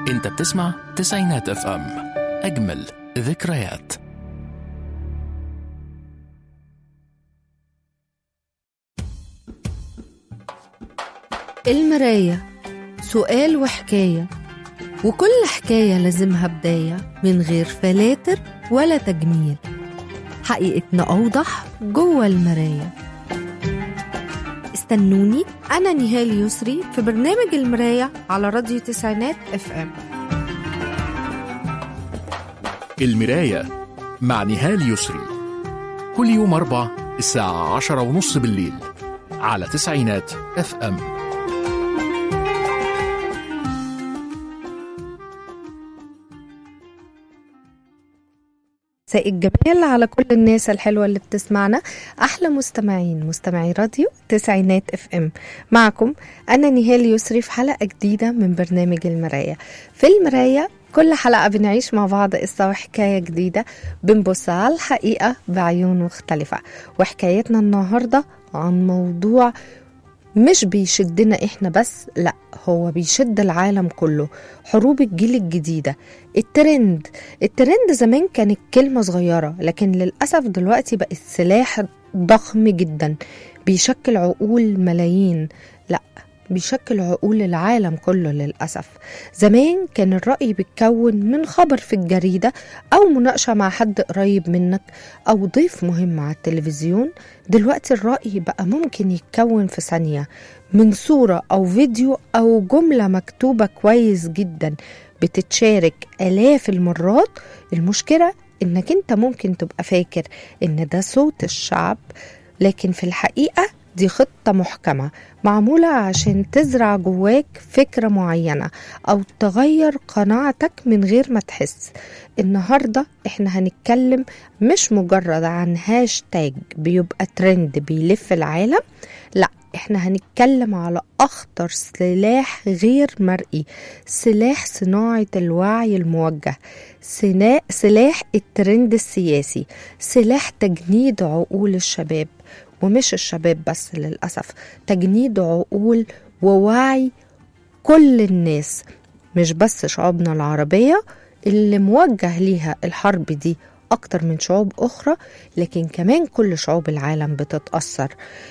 انت بتسمع تسعينات اف ام اجمل ذكريات المراية سؤال وحكاية وكل حكاية لازمها بداية من غير فلاتر ولا تجميل حقيقتنا أوضح جوه المراية استنوني أنا نهال يسري في برنامج المراية على راديو تسعينات اف ام المراية مع نهال يسري كل يوم أربع الساعة عشرة ونص بالليل على تسعينات اف ام مساء الجمال على كل الناس الحلوة اللي بتسمعنا أحلى مستمعين مستمعي راديو تسعينات اف ام معكم أنا نهال يسري في حلقة جديدة من برنامج المراية في المراية كل حلقة بنعيش مع بعض قصة وحكاية جديدة بنبص على الحقيقة بعيون مختلفة وحكايتنا النهاردة عن موضوع مش بيشدنا احنا بس لا هو بيشد العالم كله حروب الجيل الجديدة الترند الترند زمان كانت كلمة صغيرة لكن للأسف دلوقتي بقت سلاح ضخم جدا بيشكل عقول ملايين لا بيشكل عقول العالم كله للأسف زمان كان الرأي بيتكون من خبر في الجريدة أو مناقشة مع حد قريب منك أو ضيف مهم على التلفزيون دلوقتي الرأي بقى ممكن يتكون في ثانية من صورة أو فيديو أو جملة مكتوبة كويس جدا بتتشارك آلاف المرات المشكلة إنك أنت ممكن تبقى فاكر إن ده صوت الشعب لكن في الحقيقة دي خطة محكمة معمولة عشان تزرع جواك فكرة معينة أو تغير قناعتك من غير ما تحس النهاردة احنا هنتكلم مش مجرد عن هاشتاج بيبقى ترند بيلف العالم لا احنا هنتكلم على اخطر سلاح غير مرئي سلاح صناعة الوعي الموجه سنا- سلاح الترند السياسي سلاح تجنيد عقول الشباب ومش الشباب بس للأسف تجنيد عقول ووعي كل الناس مش بس شعوبنا العربية اللي موجه ليها الحرب دي أكتر من شعوب أخرى لكن كمان كل شعوب العالم بتتأثر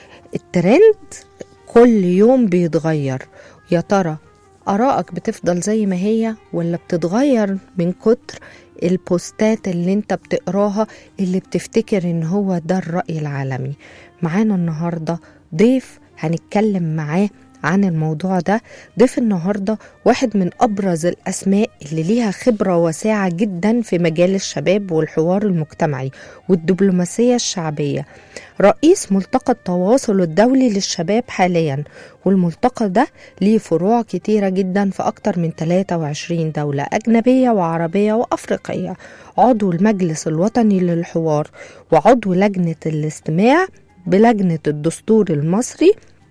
الترند كل يوم بيتغير يا ترى آرائك بتفضل زي ما هي ولا بتتغير من كتر البوستات اللي انت بتقراها اللي بتفتكر ان هو ده الرأي العالمي معانا النهاردة ضيف هنتكلم معاه عن الموضوع ده ضيف النهاردة واحد من أبرز الأسماء اللي ليها خبرة واسعة جدا في مجال الشباب والحوار المجتمعي والدبلوماسية الشعبية رئيس ملتقى التواصل الدولي للشباب حاليا والملتقى ده ليه فروع كتيرة جدا في أكتر من 23 دولة أجنبية وعربية وأفريقية عضو المجلس الوطني للحوار وعضو لجنة الاستماع بلجنة الدستور المصري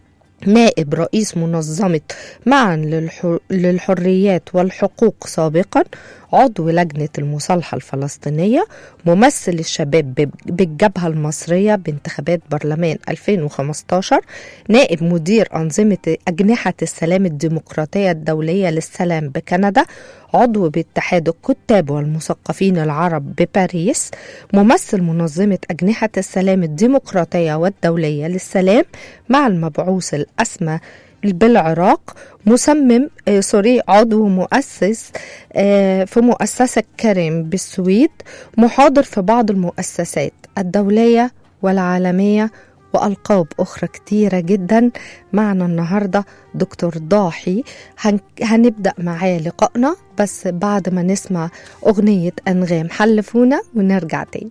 نائب رئيس منظمة معا للح- للحريات والحقوق سابقا عضو لجنة المصالحة الفلسطينية ممثل الشباب بب- بالجبهة المصرية بانتخابات برلمان 2015 نائب مدير أنظمة أجنحة السلام الديمقراطية الدولية للسلام بكندا عضو باتحاد الكتاب والمثقفين العرب بباريس ممثل منظمة أجنحة السلام الديمقراطية والدولية للسلام مع المبعوث الأسمى بالعراق مسمم آه سوري عضو مؤسس آه في مؤسسة كريم بالسويد محاضر في بعض المؤسسات الدولية والعالمية وألقاب أخرى كتيرة جدا معنا النهاردة دكتور ضاحي هن... هنبدأ معاه لقائنا بس بعد ما نسمع أغنية أنغام حلفونا ونرجع تاني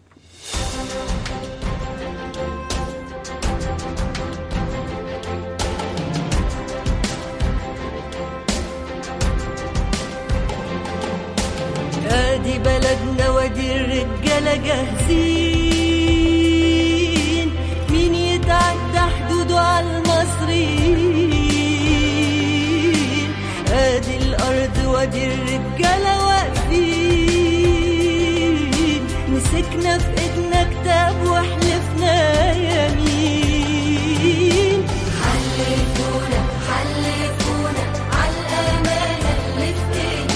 ادي بلدنا وادي الرجالة جاهزين مين يتعدى حدوده على المصريين ادي الارض وادي الرجالة واقفين مسكنا في ايدنا كتاب وحلفنا يمين حلفونا حلفونا على الامانة اللي في ايدنا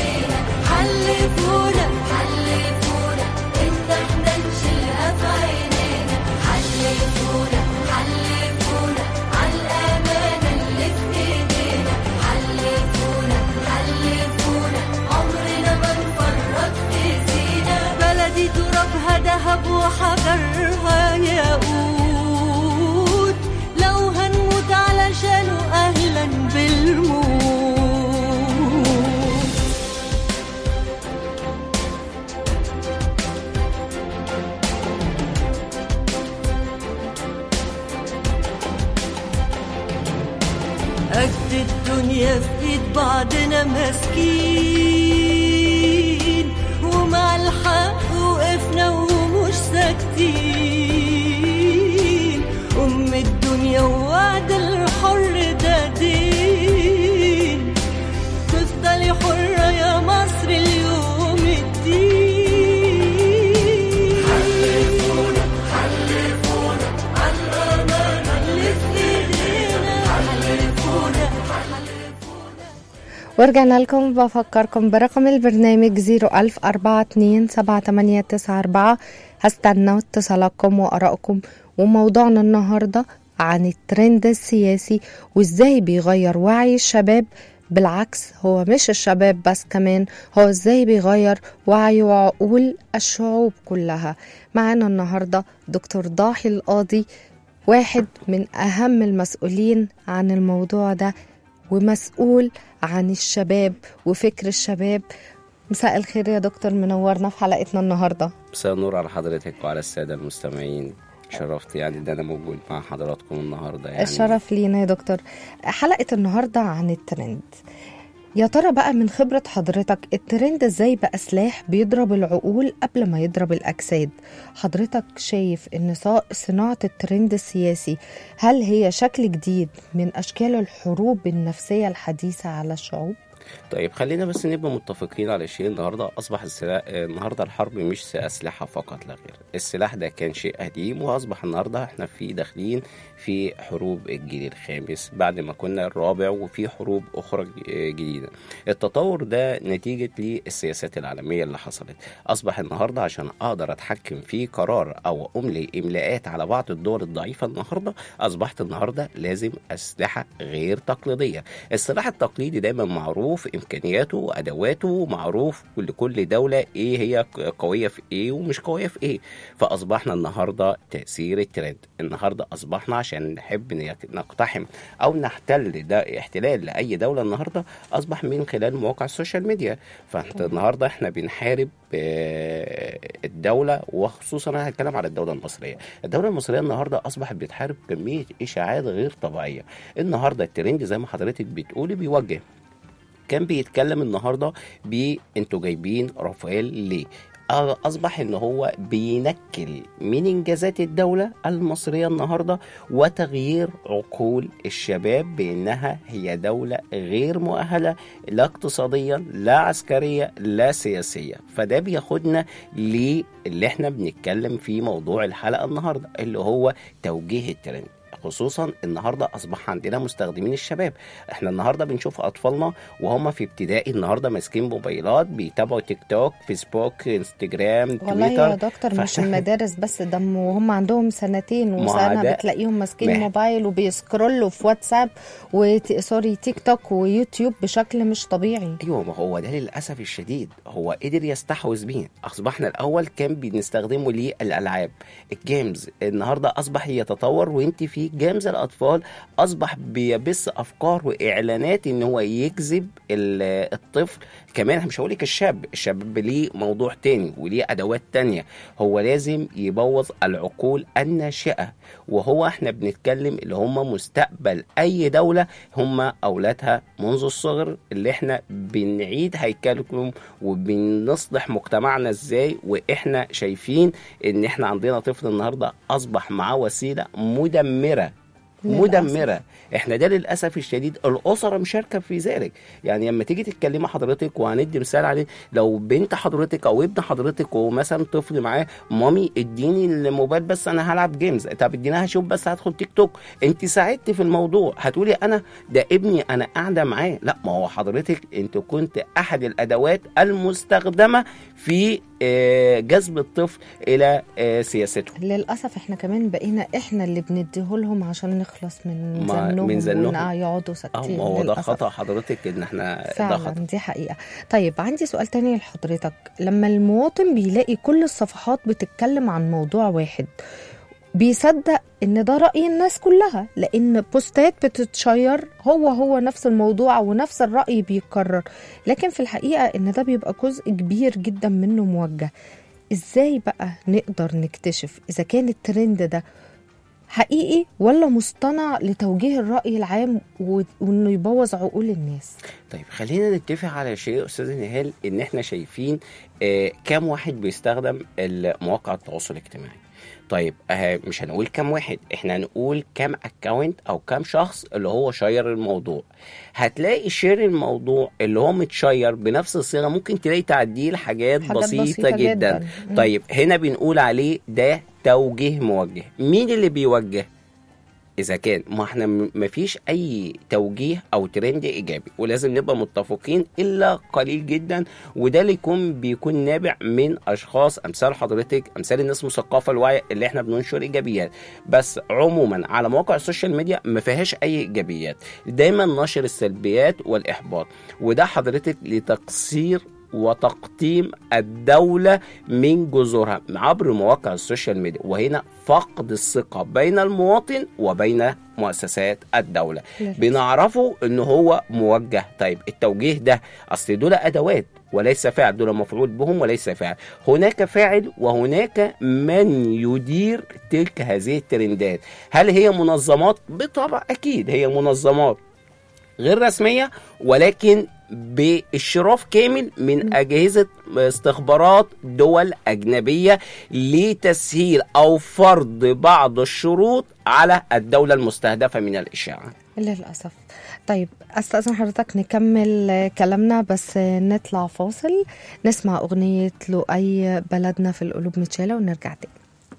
قد الدنيا في ايد بعضنا ماسكين ومع الحق وقفنا ومش ساكتين أم الدنيا ووعد الحر ده دين تفضلي حرة يا مصر اليوم الدين حلفونا حلفونا على الأمانة اللي في إيدينا حلفونا ورجعنا لكم بفكركم برقم البرنامج 010427894 هستنى اتصالاتكم وآرائكم وموضوعنا النهاردة عن الترند السياسي وازاي بيغير وعي الشباب بالعكس هو مش الشباب بس كمان هو ازاي بيغير وعي وعقول الشعوب كلها معانا النهاردة دكتور ضاحي القاضي واحد من أهم المسؤولين عن الموضوع ده ومسؤول عن الشباب وفكر الشباب مساء الخير يا دكتور منورنا في حلقتنا النهارده مساء النور على حضرتك وعلى السادة المستمعين شرفت يعني ان انا موجود مع حضراتكم النهارده يعني الشرف لينا يا دكتور حلقة النهاردة عن الترند يا ترى بقى من خبرة حضرتك الترند ازاي بقى سلاح بيضرب العقول قبل ما يضرب الأجساد حضرتك شايف ان صا- صناعة الترند السياسي هل هي شكل جديد من أشكال الحروب النفسية الحديثة على الشعوب؟ طيب خلينا بس نبقى متفقين على شيء النهارده اصبح السلاح النهارده الحرب مش اسلحه فقط لا غير السلاح ده كان شيء قديم واصبح النهارده احنا في داخلين في حروب الجيل الخامس بعد ما كنا الرابع وفي حروب اخرى ج- جديده التطور ده نتيجه للسياسات العالميه اللي حصلت اصبح النهارده عشان اقدر اتحكم في قرار او املي املاءات على بعض الدول الضعيفه النهارده اصبحت النهارده لازم اسلحه غير تقليديه السلاح التقليدي دايما معروف امكانياته وادواته معروف لكل دوله ايه هي قويه في ايه ومش قويه في ايه فاصبحنا النهارده تاثير الترند النهارده اصبحنا عشان نحب نك- نقتحم او نحتل ده احتلال لاي دوله النهارده اصبح من خلال مواقع السوشيال ميديا فاحنا النهارده احنا بنحارب آه، الدوله وخصوصا انا هتكلم على الدوله المصريه الدوله المصريه النهارده اصبحت بتحارب كميه اشاعات غير طبيعيه النهارده الترند زي ما حضرتك بتقولي بيوجه كان بيتكلم النهارده ب انتوا جايبين رافائيل ليه؟ آه، اصبح ان هو بينكل من انجازات الدوله المصريه النهارده وتغيير عقول الشباب بانها هي دوله غير مؤهله لا اقتصاديا لا عسكريا لا سياسيا فده بياخدنا للي احنا بنتكلم في موضوع الحلقه النهارده اللي هو توجيه الترند خصوصا النهارده اصبح عندنا مستخدمين الشباب احنا النهارده بنشوف اطفالنا وهم في ابتدائي النهارده ماسكين موبايلات بيتابعوا تيك توك فيسبوك انستجرام والله تويتر يا دكتور مش ف- المدارس بس ده م- وهم عندهم سنتين ما وسنه ده- بتلاقيهم ماسكين ما- موبايل وبيسكرولوا في واتساب وت... سوري تيك توك ويوتيوب بشكل مش طبيعي ايوه ما هو ده للاسف الشديد هو قدر يستحوذ بيه اصبحنا الاول كان بنستخدمه للالعاب الجيمز النهارده اصبح يتطور وانت في جيمز الاطفال اصبح بيبث افكار واعلانات ان هو يجذب ال- الطفل كمان أنا مش هقول لك الشاب الشاب ليه موضوع تاني وليه ادوات تانية هو لازم يبوظ العقول الناشئه وهو احنا بنتكلم اللي هم مستقبل اي دوله هم اولادها منذ الصغر اللي احنا بنعيد هيكلهم وبنصلح مجتمعنا ازاي واحنا شايفين ان احنا عندنا طفل النهارده اصبح معاه وسيله مدمره للأسف. مدمره احنا ده للاسف الشديد الاسره مشاركه في ذلك يعني لما تيجي تتكلمي حضرتك وهندي مثال عليه لو بنت حضرتك او ابن حضرتك ومثلا طفل معاه مامي اديني الموبايل بس انا هلعب جيمز طب اديني هشوف بس هدخل تيك توك انت ساعدت في الموضوع هتقولي انا ده ابني انا قاعده معاه لا ما هو حضرتك انت كنت احد الادوات المستخدمه في آه، جذب الطفل الى آه، سياسته للاسف احنا كمان بقينا احنا اللي بنديهولهم عشان نخلص من ما- زنهم من زنهم. ون- يقعدوا اه ساكتين ما هو ده للأسف. خطا حضرتك ان احنا ده فعلا خطا دي حقيقة طيب عندي سؤال تاني لحضرتك لما المواطن بيلاقي كل الصفحات بتتكلم عن موضوع واحد بيصدق ان ده رأي الناس كلها لان بوستات بتتشير هو هو نفس الموضوع ونفس الرأي بيتكرر لكن في الحقيقة ان ده بيبقى جزء كبير جدا منه موجه ازاي بقى نقدر نكتشف اذا كان الترند ده حقيقي ولا مصطنع لتوجيه الرأي العام و- وانه يبوظ عقول الناس طيب خلينا نتفق على شيء استاذ نهال ان احنا شايفين آه كام واحد بيستخدم مواقع التواصل الاجتماعي طيب آه مش هنقول كام واحد احنا هنقول كام اكونت او كام شخص اللي هو شير الموضوع هتلاقي شير الموضوع اللي هو متشير بنفس الصيغه ممكن تلاقي تعديل حاجات, حاجات بسيطه, بسيطة جدا, جداً. مم. طيب هنا بنقول عليه ده توجيه موجه مين اللي بيوجه اذا كان ما احنا م- مفيش اي توجيه او ترند ايجابي ولازم نبقى متفقين الا قليل جدا وده اللي يكون بيكون نابع من اشخاص امثال حضرتك امثال الناس مثقفه الوعي اللي احنا بننشر ايجابيات بس عموما على مواقع السوشيال ميديا ما فيهاش اي ايجابيات دايما نشر السلبيات والاحباط وده حضرتك لتقصير وتقطيم الدولة من جذورها عبر مواقع السوشيال ميديا وهنا فقد الثقة بين المواطن وبين مؤسسات الدولة للأسف. بنعرفه ان هو موجه طيب التوجيه ده اصل دول ادوات وليس فاعل دول مفعول بهم وليس فاعل هناك فاعل وهناك من يدير تلك هذه الترندات هل هي منظمات بالطبع اكيد هي منظمات غير رسمية ولكن باشراف كامل من اجهزه استخبارات دول اجنبيه لتسهيل او فرض بعض الشروط على الدوله المستهدفه من الاشاعه. للأسف طيب أستأذن حضرتك نكمل آه، كلامنا بس آه، نطلع فاصل نسمع أغنية لؤي بلدنا في القلوب متشالة ونرجع تاني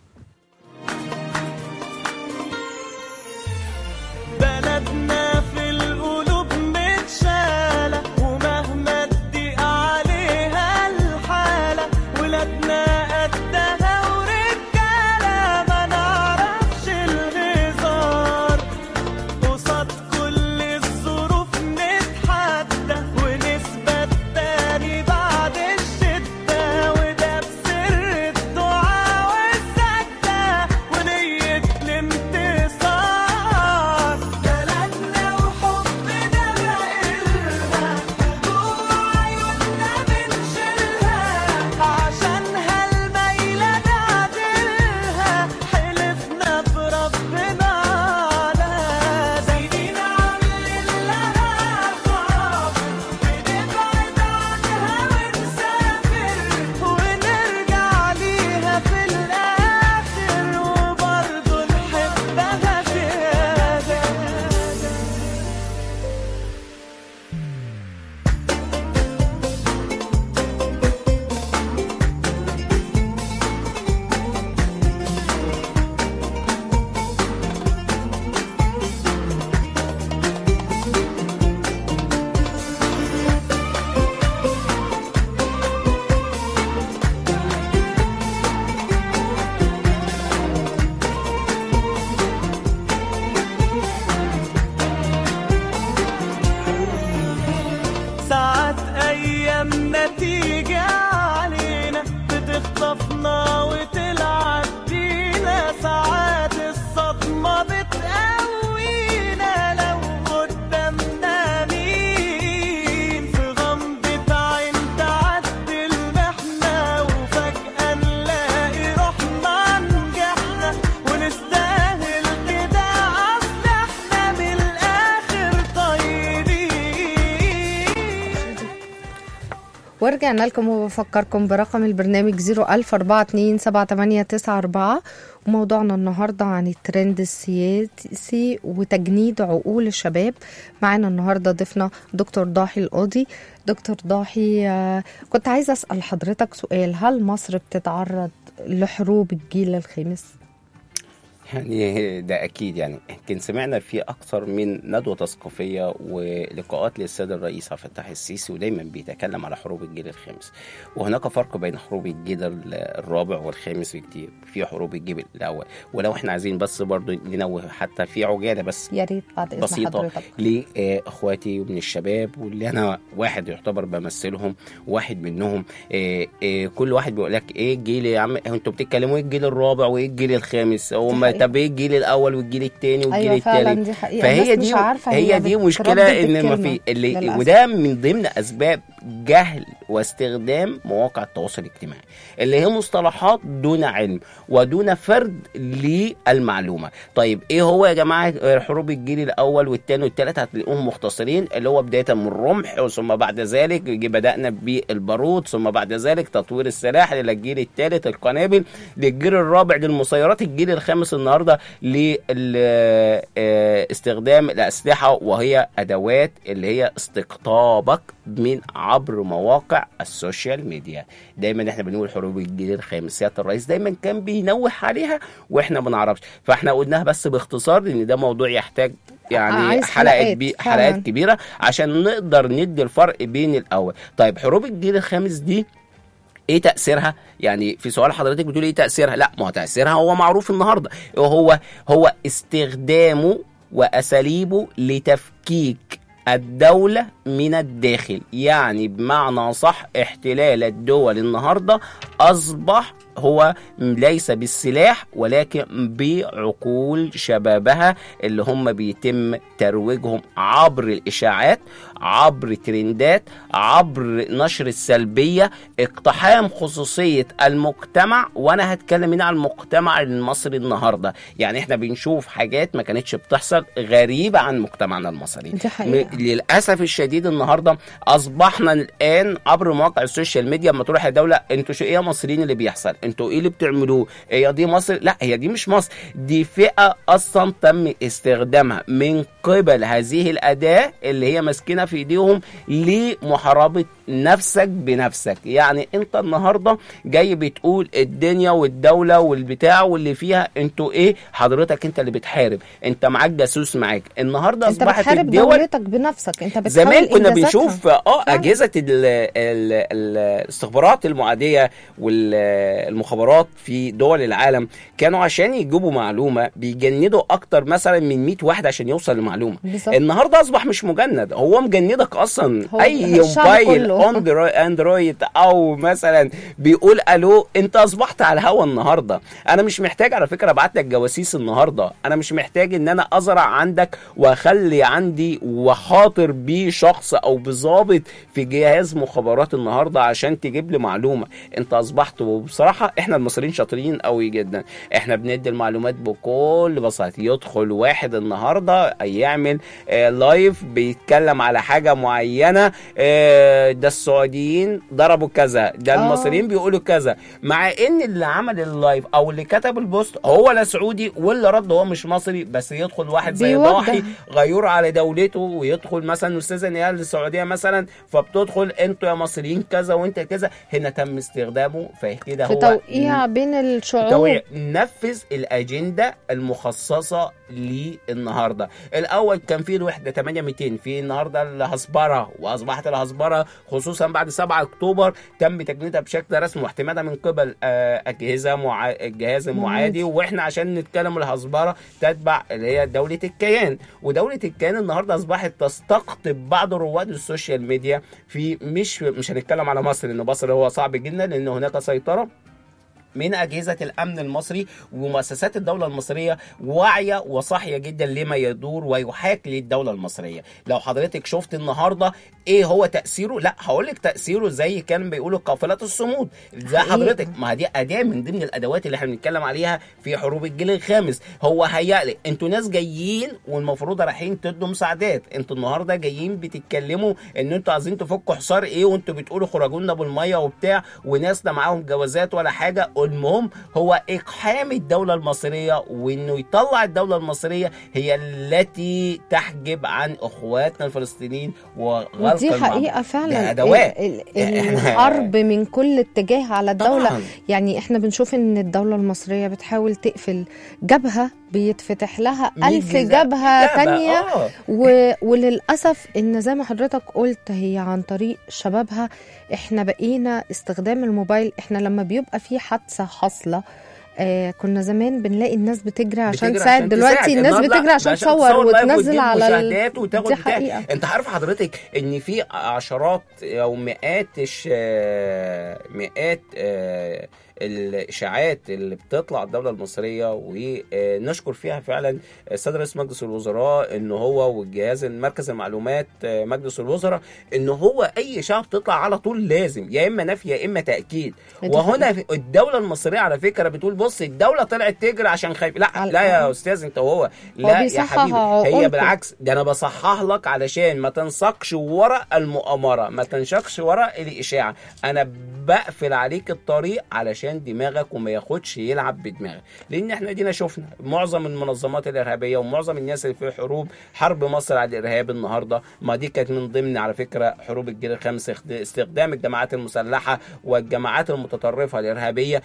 بلدنا في القلوب متشالة ومهما تضيق عليها الحالة ولادنا قدها ورجالة ما نعرفش الهزار قصاد كل الظروف نتحدى ونثبت تاني بعد الشدة وده بسر الدعاء والسجدة ونية الانتصار بلدنا وحبنا بقلها جوا عيوننا بنشيلها عشانها الميلة نعدلها حلفنا بربنا على زينين عاملين لها خاطر بنبعد عنها ونسافر ونرجع ليها في الآخر وبرضه نحبها زيادة ساعات ايامنا تيجي علينا بتخطفنا وتلعب بينا ساعات الصدمة بتقوينا لو قدامنا مين في غمضة عين تعدي المحنة وفجأة نلاقي روحنا نجحنا ونستاهل كده اصل احنا من الاخر طيبين ورجعنا لكم وبفكركم برقم البرنامج 004278994 وموضوعنا النهاردة عن الترند السياسي وتجنيد عقول الشباب معانا النهاردة ضيفنا دكتور ضاحي القاضي دكتور ضاحي آه، كنت عايزة أسأل حضرتك سؤال هل مصر بتتعرض لحروب الجيل الخامس؟ يعني ده اكيد يعني يمكن سمعنا في اكثر من ندوه تثقيفيه ولقاءات للسيد الرئيس عبد الفتاح السيسي ودايما بيتكلم على حروب الجيل الخامس وهناك فرق بين حروب الجيل الرابع والخامس بكتير في حروب الجيل الاول ولو احنا عايزين بس برضو ننوه حتى في عجاله بس يا ريت بعد إذن بسيطة حضرتك لاخواتي ومن الشباب واللي انا واحد يعتبر بمثلهم واحد منهم آه، آه، كل واحد بيقول لك ايه الجيل يا عم انتوا بتتكلموا ايه الجيل الرابع وايه الجيل الخامس هم حقيقة. طب ايه الجيل الاول والجيل الثاني والجيل أيوة فعلا الثالث دي حقيقة فهي الناس دي مش عارفة هي دي بتردد مشكله ان ما الكلمة في اللي للأسف. وده من ضمن اسباب جهل واستخدام مواقع التواصل الاجتماعي اللي هي مصطلحات دون علم ودون فرد للمعلومه طيب ايه هو يا جماعه حروب الجيل الاول والثاني والثالث هتلاقوهم مختصرين اللي هو بدايه من الرمح ثم بعد ذلك يجي بدانا بالبارود ثم بعد ذلك تطوير السلاح للجيل الثالث القنابل للجيل الرابع للمسيرات الجيل الخامس النهارده لاستخدام الاسلحه وهي ادوات اللي هي استقطابك من عبر مواقع السوشيال ميديا دايما احنا بنقول حروب الجيل الخامس سياده الرئيس دايما كان بينوه عليها واحنا ما نعرفش فاحنا قلناها بس باختصار لان ده موضوع يحتاج يعني عايز حلقات حلقات بي فعلاً. حلقات كبيره عشان نقدر ندي الفرق بين الاول طيب حروب الجيل الخامس دي ايه تاثيرها يعني في سؤال حضرتك بتقول ايه تاثيرها لا ما هو تاثيرها هو معروف النهارده هو هو استخدامه واساليبه لتفكيك الدولة من الداخل يعني بمعنى صح احتلال الدول النهاردة أصبح هو ليس بالسلاح ولكن بعقول شبابها اللي هم بيتم ترويجهم عبر الإشاعات عبر ترندات عبر نشر السلبية اقتحام خصوصية المجتمع وأنا هتكلم هنا عن المجتمع المصري النهاردة يعني احنا بنشوف حاجات ما كانتش بتحصل غريبة عن مجتمعنا المصري دي حقيقة. م- للاسف الشديد النهارده اصبحنا الان عبر مواقع السوشيال ميديا لما تروح الدوله انتوا شو ايه يا مصريين اللي بيحصل انتوا ايه اللي بتعملوه هي دي مصر لا هي دي مش مصر دي فئه اصلا تم استخدامها من قبل هذه الاداه اللي هي ماسكينها في ايديهم لمحاربه نفسك بنفسك يعني انت النهارده جاي بتقول الدنيا والدوله والبتاع واللي فيها انتوا ايه حضرتك انت اللي بتحارب انت معاك جاسوس معاك النهارده انت اصبحت بتحارب الدول دولتك بنفسك انت بتحاول زمان كنا إنجازاتها. بنشوف اه فعلا. اجهزه ال- ال- ال- الاستخبارات المعاديه والمخابرات في دول العالم كانوا عشان يجيبوا معلومه بيجندوا اكتر مثلا من 100 واحد عشان يوصل لمعلومه بالظبط. النهارده اصبح مش مجند هو مجندك اصلا هو اي الشعب موبايل كله. اندرو- اندرويد او مثلا بيقول الو انت اصبحت على الهوا النهارده انا مش محتاج على فكره ابعت لك جواسيس النهارده انا مش محتاج ان انا ازرع عندك واخلي عندي وخاطر بشخص او بظابط في جهاز مخابرات النهارده عشان تجيب لي معلومه انت اصبحت وبصراحه احنا المصريين شاطرين قوي جدا احنا بندي المعلومات بكل بساطه يدخل واحد النهارده يعمل آه لايف بيتكلم على حاجه معينه آه ده السعوديين ضربوا كذا ده آه. المصريين بيقولوا كذا مع ان اللي عمل اللايف او اللي كتب البوست هو لا سعودي واللي رد هو مش مصري بس يدخل واحد زي بيوضح. ضاحي غيور على دولته ويدخل مثلا استاذه نيال السعوديه مثلا فبتدخل انتوا يا مصريين كذا وانت كذا هنا تم استخدامه فكده في هو توقيع بين الشعوب توقيع نفذ الاجنده المخصصه للنهارده الاول كان في الوحده 8200 في النهارده الهسبره واصبحت الهسبره خصوصا بعد 7 اكتوبر تم تجنيدها بشكل رسمي واعتمادها من قبل آه، اجهزه مع... الجهاز المعادي واحنا عشان نتكلم الهسبره تتبع اللي هي دوله الكيان ودوله الكيان النهارده اصبحت تستقطب بعض رواد السوشيال ميديا في مش مش هنتكلم على مصر لان مصر هو صعب جدا لان هناك سيطره من أجهزة الأمن المصري ومؤسسات الدولة المصرية واعية وصاحية جدا لما يدور ويحاك للدولة المصرية لو حضرتك شفت النهاردة إيه هو تأثيره لا هقول لك تأثيره زي كان بيقولوا قافلات الصمود زي حقيقي. حضرتك ما دي أداة من ضمن الأدوات اللي احنا بنتكلم عليها في حروب الجيل الخامس هو هيقلق انتوا ناس جايين والمفروض رايحين تدوا مساعدات انتوا النهارده جايين بتتكلموا ان انتوا عايزين تفكوا حصار ايه وانتوا بتقولوا خرجوا لنا بالميه وبتاع وناس لا معاهم جوازات ولا حاجه المهم هو اقحام الدوله المصريه وانه يطلع الدوله المصريه هي التي تحجب عن اخواتنا الفلسطينيين وغلق ودي المعبر. حقيقة فعلا ده أدوات. ال- ال- إحنا- الحرب من كل اتجاه على الدولة طبعاً. يعني احنا بنشوف ان الدولة المصرية بتحاول تقفل جبهة بيتفتح لها مية ألف جزاء. جبهة جبهة، تانية آه. و... وللأسف إن زي ما حضرتك قلت هي عن طريق شبابها إحنا بقينا استخدام الموبايل إحنا لما بيبقى في حادثة حاصلة آه كنا زمان بنلاقي الناس بتجري عشان بتجري تساعد دلوقتي تساعد. الناس النهاردة بتجري عشان عشان تصور لايف وتنزل وتجيب على ال... مشاهدات وتاخد دي بتاع. حقيقة انت عارف حضرتك ان في عشرات او مئات الش- مئات آه، الاشاعات اللي بتطلع الدوله المصريه ونشكر فيها فعلا السيد رئيس مجلس الوزراء ان هو والجهاز مركز المعلومات آه، مجلس الوزراء ان هو اي اشاعه بتطلع على طول لازم يا اما نفي يا اما تاكيد دي وهنا في- الدوله المصريه على فكره بتقول بص الدوله طلعت تجري عشان خايف لا على- لا يا استاذ انت وهو لا يا بيصحح حبيبي عقولكم. هي بالعكس ده انا بصحح لك علشان ما تنسقش ورا المؤامره ما تنشقش ورا الاشاعه انا بقفل عليك الطريق علشان دماغك وما ياخدش يلعب بدماغك لان احنا دينا شفنا معظم المنظمات الارهابيه ومعظم الناس اللي في حروب حرب مصر على الارهاب النهارده ما دي كانت من ضمن على فكره حروب الجيل الخامس اخد- استخدام الجماعات المسلحه والجماعات المتطرفه الارهابيه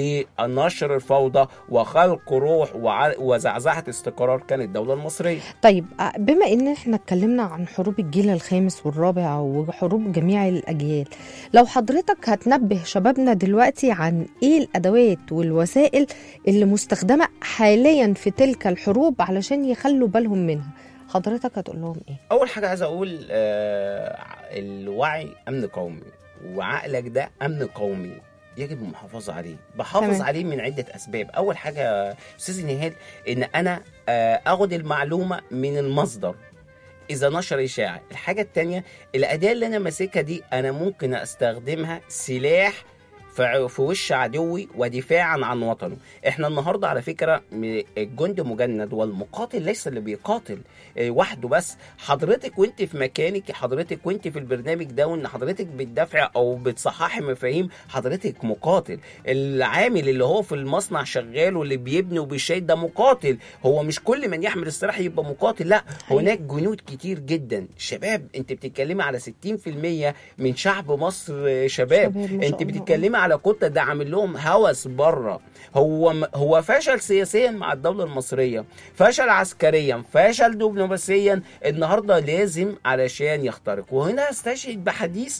لنشر الفوضى وخلق روح وع- وزعزعه استقرار كانت الدوله المصريه طيب آه، بما ان احنا اتكلمنا عن حروب الجيل الخامس والرابع وحروب جميع الاجيال لو حضرتك هتنبه شبابنا دلوقتي عن ايه الادوات والوسائل اللي مستخدمه حاليا في تلك الحروب علشان يخلوا بالهم منها حضرتك هتقول لهم ايه اول حاجه عايز اقول آه الوعي امن قومي وعقلك ده امن قومي يجب المحافظه عليه بحافظ تمام. عليه من عده اسباب اول حاجه استاذ نهاد ان انا آه اخد المعلومه من المصدر اذا نشر اشاعه الحاجه الثانيه الاداه اللي انا ماسكها دي انا ممكن استخدمها سلاح في في وش عدوي ودفاعا عن وطنه احنا النهارده على فكره م- الجند مجند والمقاتل ليس اللي بيقاتل آه، وحده بس حضرتك وانت في مكانك حضرتك وانت في البرنامج ده وان حضرتك بتدافع او بتصححي مفاهيم حضرتك مقاتل العامل اللي هو في المصنع شغال واللي بيبني وبيشيد ده مقاتل هو مش كل من يحمل السلاح يبقى مقاتل لا حقيقي. هناك جنود كتير جدا شباب انت بتتكلمي على 60% من شعب مصر شباب شباب ما شاء انت الله. بتتكلمي على كتله ده عامل لهم هوس بره هو هو فشل سياسيا مع الدوله المصريه فشل عسكريا فشل دبلوماسيا النهارده لازم علشان يخترق وهنا استشهد بحديث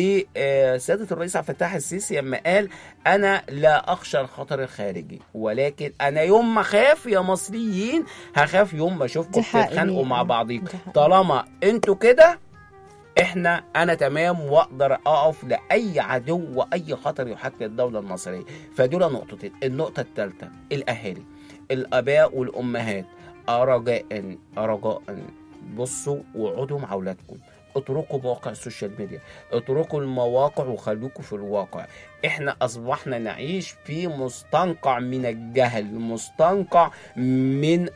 لسياده الرئيس عبد الفتاح السيسي لما قال انا لا اخشى الخطر الخارجي ولكن انا يوم ما اخاف يا مصريين هخاف يوم ما اشوفكم دي حقيقة. بتتخانقوا مع بعضيكم دي حقيقة. طالما انتوا كده احنا انا تمام واقدر اقف لاي عدو واي خطر يحاكي الدوله المصريه فدول نقطتين النقطه الثالثه الاهالي الاباء والامهات رجاء رجاء بصوا وقعدوا مع اولادكم اتركوا مواقع السوشيال ميديا اتركوا المواقع وخليكم في الواقع احنا اصبحنا نعيش في مستنقع من الجهل مستنقع من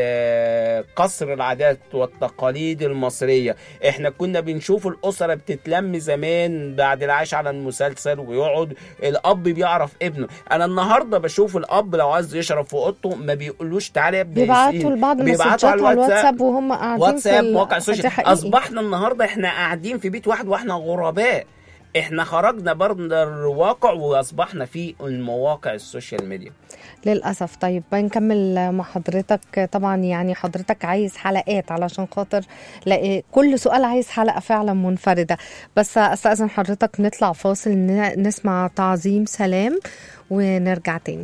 ال- قصر العادات والتقاليد المصرية احنا كنا بنشوف الأسرة بتتلم زمان بعد العيش على المسلسل ويقعد الأب بيعرف ابنه أنا النهاردة بشوف الأب لو عايز يشرب في أوضته ما بيقولوش تعالى يا ابني بيبعتوا لبعض مسجات على الواتساب وهم قاعدين واتساب في ال- مواقع دي السوشيال حقيقي. اصبحنا النهارده احنا قاعدين في بيت واحد واحنا غرباء احنا خرجنا بره الواقع واصبحنا في المواقع السوشيال ميديا للأسف طيب بنكمل مع حضرتك طبعا يعني حضرتك عايز حلقات علشان خاطر لا كل سؤال عايز حلقة فعلا منفردة بس أستأذن حضرتك نطلع فاصل ن- نسمع تعظيم سلام ونرجع تاني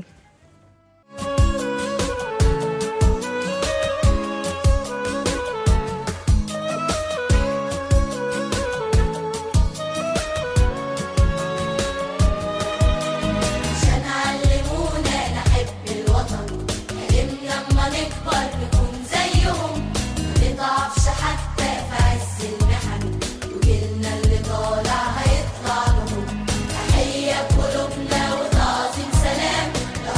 عشان علمونا نحب الوطن حلمنا اما نكبر نكون زيهم ما نضعفش حتى في عز المحن وجيلنا اللي طالع هيطلع لهم تحية بقلوبنا وتعظيم سلام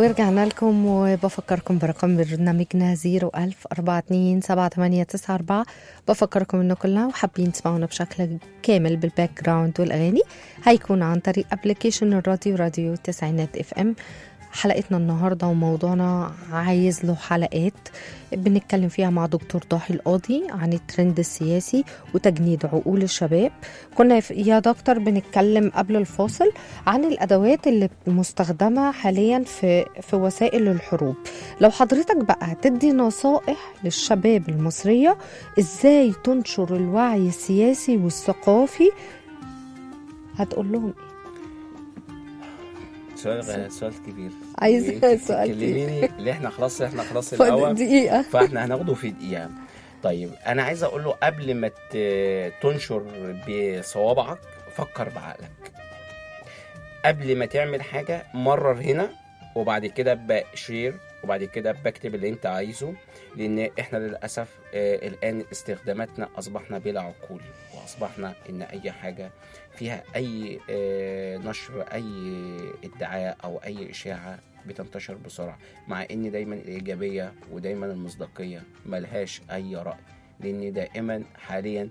ورجعنا لكم وبفكركم برقم برنامجنا 01000 42 7894 بفكركم انه كلنا وحابين تسمعونا بشكل كامل بالباك جراوند والاغاني هيكون عن طريق ابلكيشن الراديو راديو تسعينات اف ام حلقتنا النهارده وموضوعنا عايز له حلقات بنتكلم فيها مع دكتور ضاحي القاضي عن الترند السياسي وتجنيد عقول الشباب كنا في- يا دكتور بنتكلم قبل الفاصل عن الادوات اللي مستخدمه حاليا في في وسائل الحروب لو حضرتك بقى هتدي نصائح للشباب المصريه ازاي تنشر الوعي السياسي والثقافي هتقول لهم ايه سؤال غ- سؤال كبير عايز انت سؤال كبير. بتكلميني اللي احنا خلاص احنا خلاص فاضل الاول دقيقه فاحنا هناخده في دقيقه طيب انا عايز اقول له قبل ما ت- تنشر بصوابعك فكر بعقلك قبل ما تعمل حاجه مرر هنا وبعد كده بشير وبعد كده بكتب اللي انت عايزه لان احنا للاسف آه الان استخداماتنا اصبحنا بلا عقول واصبحنا ان اي حاجه فيها اي آه نشر اي ادعاء او اي اشاعه بتنتشر بسرعه مع ان دايما الايجابيه ودايما المصداقيه ملهاش اي راي لان دائما حاليا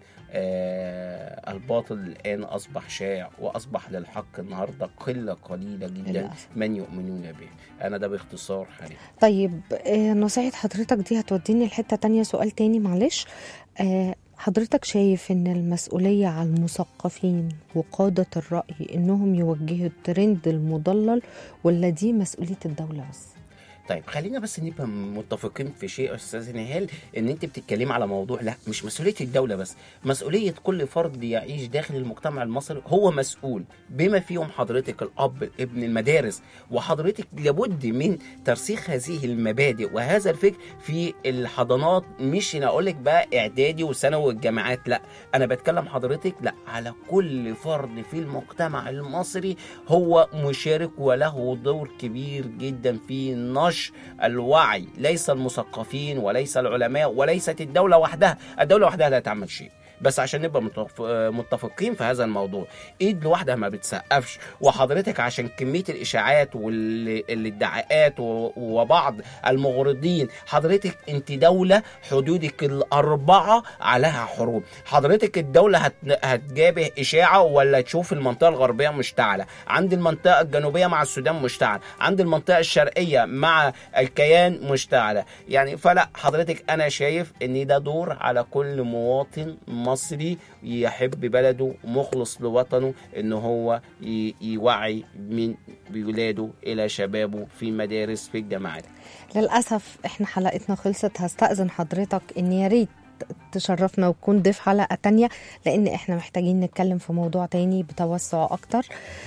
آه الباطل الان اصبح شائع واصبح للحق النهارده قله قليله جدا للأسف. من يؤمنون به انا ده باختصار حاليا طيب آه، نصيحة حضرتك دي هتوديني لحتة تانية سؤال تاني معلش آه، حضرتك شايف ان المسؤولية على المثقفين وقادة الرأي انهم يوجهوا الترند المضلل ولا دي مسؤولية الدولة بس طيب خلينا بس نبقى متفقين في شيء يا استاذ نهال ان انت بتتكلمي على موضوع لا مش مسؤوليه الدوله بس مسؤوليه كل فرد يعيش داخل المجتمع المصري هو مسؤول بما فيهم حضرتك الاب ابن المدارس وحضرتك لابد من ترسيخ هذه المبادئ وهذا الفكر في الحضانات مش انا اقول لك بقى اعدادي وثانوي والجامعات لا انا بتكلم حضرتك لا على كل فرد في المجتمع المصري هو مشارك وله دور كبير جدا في نشر الوعي ليس المثقفين وليس العلماء وليست الدولة وحدها الدولة وحدها لا تعمل شيء بس عشان نبقى متف- متفقين في هذا الموضوع ايد لوحدها ما بتسقفش وحضرتك عشان كميه الاشاعات والادعاءات و- وبعض المغرضين حضرتك انت دوله حدودك الاربعه عليها حروب حضرتك الدوله هت... هتجابه اشاعه ولا تشوف المنطقه الغربيه مشتعله عند المنطقه الجنوبيه مع السودان مشتعل عند المنطقه الشرقيه مع الكيان مشتعله يعني فلا حضرتك انا شايف ان ده دور على كل مواطن مصري يحب بلده مخلص لوطنه ان هو ي- يوعي من ولاده الى شبابه في مدارس في الجامعات للأسف احنا حلقتنا خلصت هستأذن حضرتك ان يا ريت تشرفنا وتكون ضيف حلقة تانية لأن احنا محتاجين نتكلم في موضوع تاني بتوسع أكتر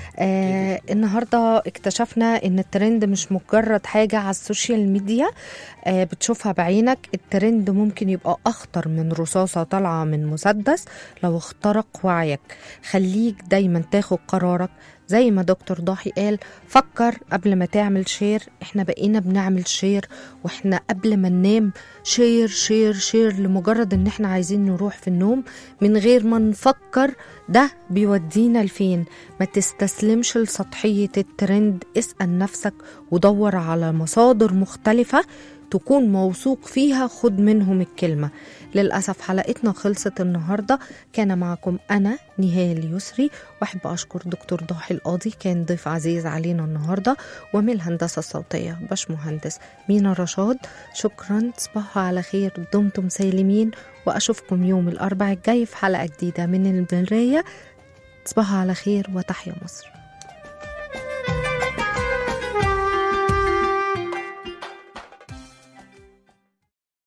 آه النهاردة اكتشفنا ان الترند مش مجرد حاجة على السوشيال ميديا آه بتشوفها بعينك الترند ممكن يبقى أخطر من رصاصة طالعة من مسدس لو اخترق وعيك خليك دايما تاخد قرارك زي ما دكتور ضاحي قال فكر قبل ما تعمل شير احنا بقينا بنعمل شير واحنا قبل ما ننام شير شير شير لمجرد ان احنا عايزين نروح في النوم من غير ما نفكر ده بيودينا لفين ما تستسلمش لسطحية الترند اسأل نفسك ودور على مصادر مختلفة تكون موثوق فيها خد منهم الكلمة للأسف حلقتنا خلصت النهاردة كان معكم أنا نهال يسري وأحب أشكر دكتور ضاحي القاضي كان ضيف عزيز علينا النهاردة ومن الهندسة الصوتية باش مهندس مينا رشاد شكرا تصبحوا على خير دمتم سالمين وأشوفكم يوم الأربع الجاي في حلقة جديدة من المراية تصبحوا على خير وتحيا مصر